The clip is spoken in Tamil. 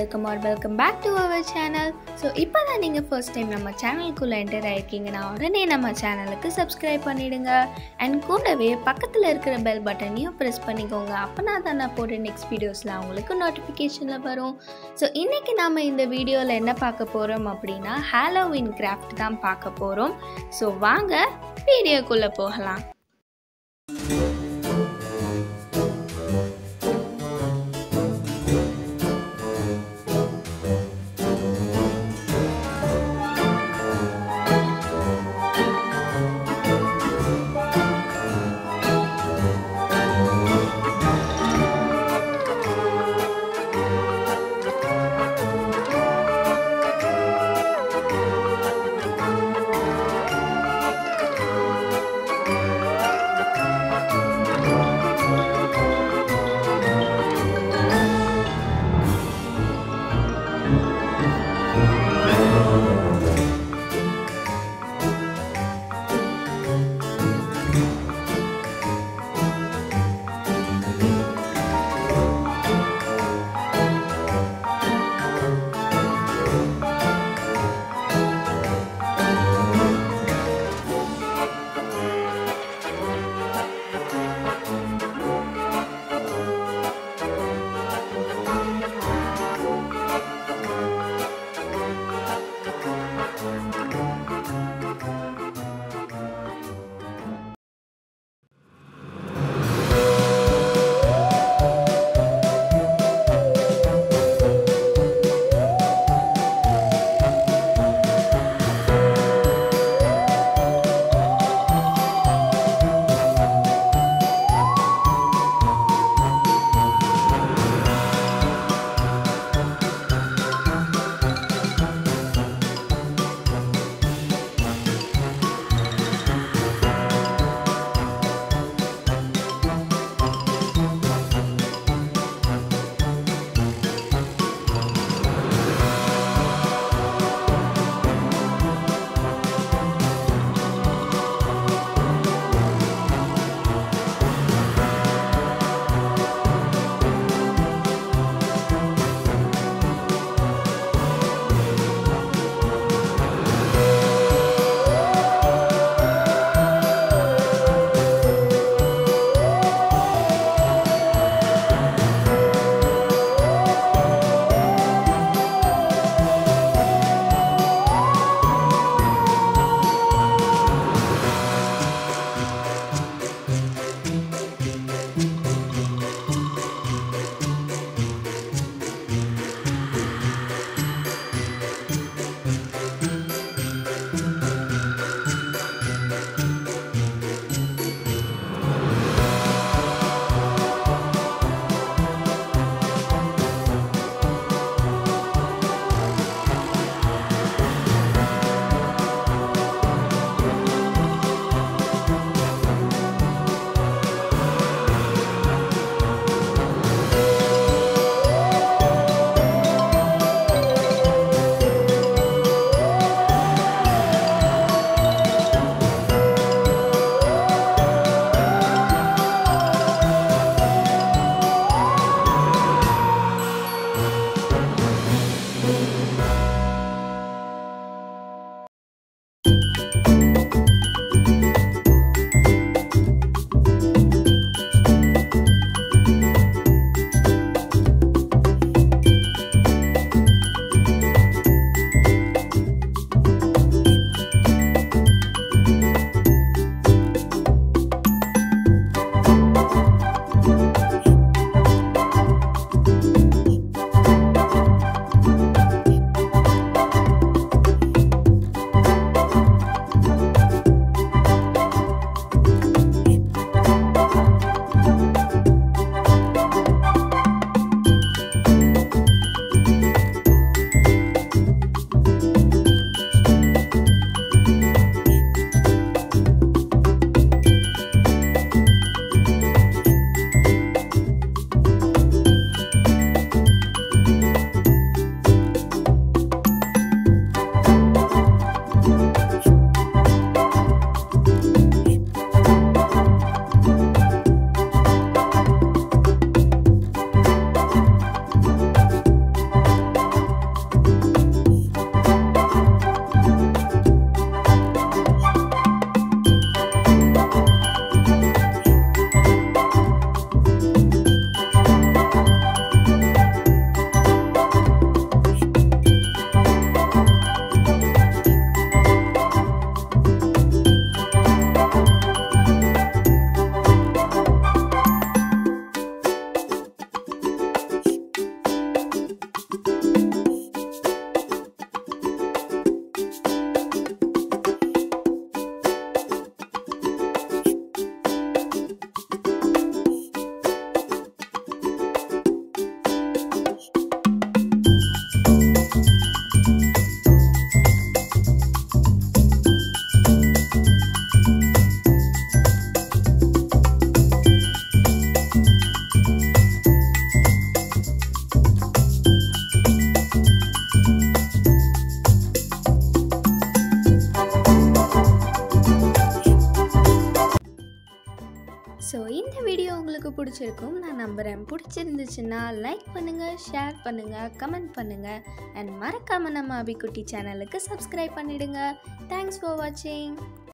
welcome are welcome back to our channel so இப்போ தான் நீங்கள் ஃபர்ஸ்ட் டைம் நம்ம சேனலுக்குள்ளே என்டர் ஆயிருக்கீங்கன்னா உடனே நம்ம சேனலுக்கு சப்ஸ்கிரைப் பண்ணிடுங்க அண்ட் கூடவே பக்கத்தில் இருக்கிற பெல் பட்டனையும் ப்ரெஸ் பண்ணிக்கோங்க அப்போனா தான் நான் போடுற நெக்ஸ்ட் வீடியோஸில் உங்களுக்கு நோட்டிஃபிகேஷனில் வரும் ஸோ இன்றைக்கி நாம் இந்த வீடியோவில் என்ன பார்க்க போகிறோம் அப்படின்னா ஹாலோவின் கிராஃப்ட் தான் பார்க்க போகிறோம் ஸோ வாங்க வீடியோக்குள்ளே போகலாம் ஸோ இந்த வீடியோ உங்களுக்கு பிடிச்சிருக்கும் நான் நம்புகிறேன் பிடிச்சிருந்துச்சுன்னா லைக் பண்ணுங்கள் ஷேர் பண்ணுங்கள் கமெண்ட் பண்ணுங்கள் அண்ட் மறக்காமல் நம்ம அபிக்குட்டி சேனலுக்கு சப்ஸ்கிரைப் பண்ணிடுங்க தேங்க்ஸ் ஃபார் வாட்சிங்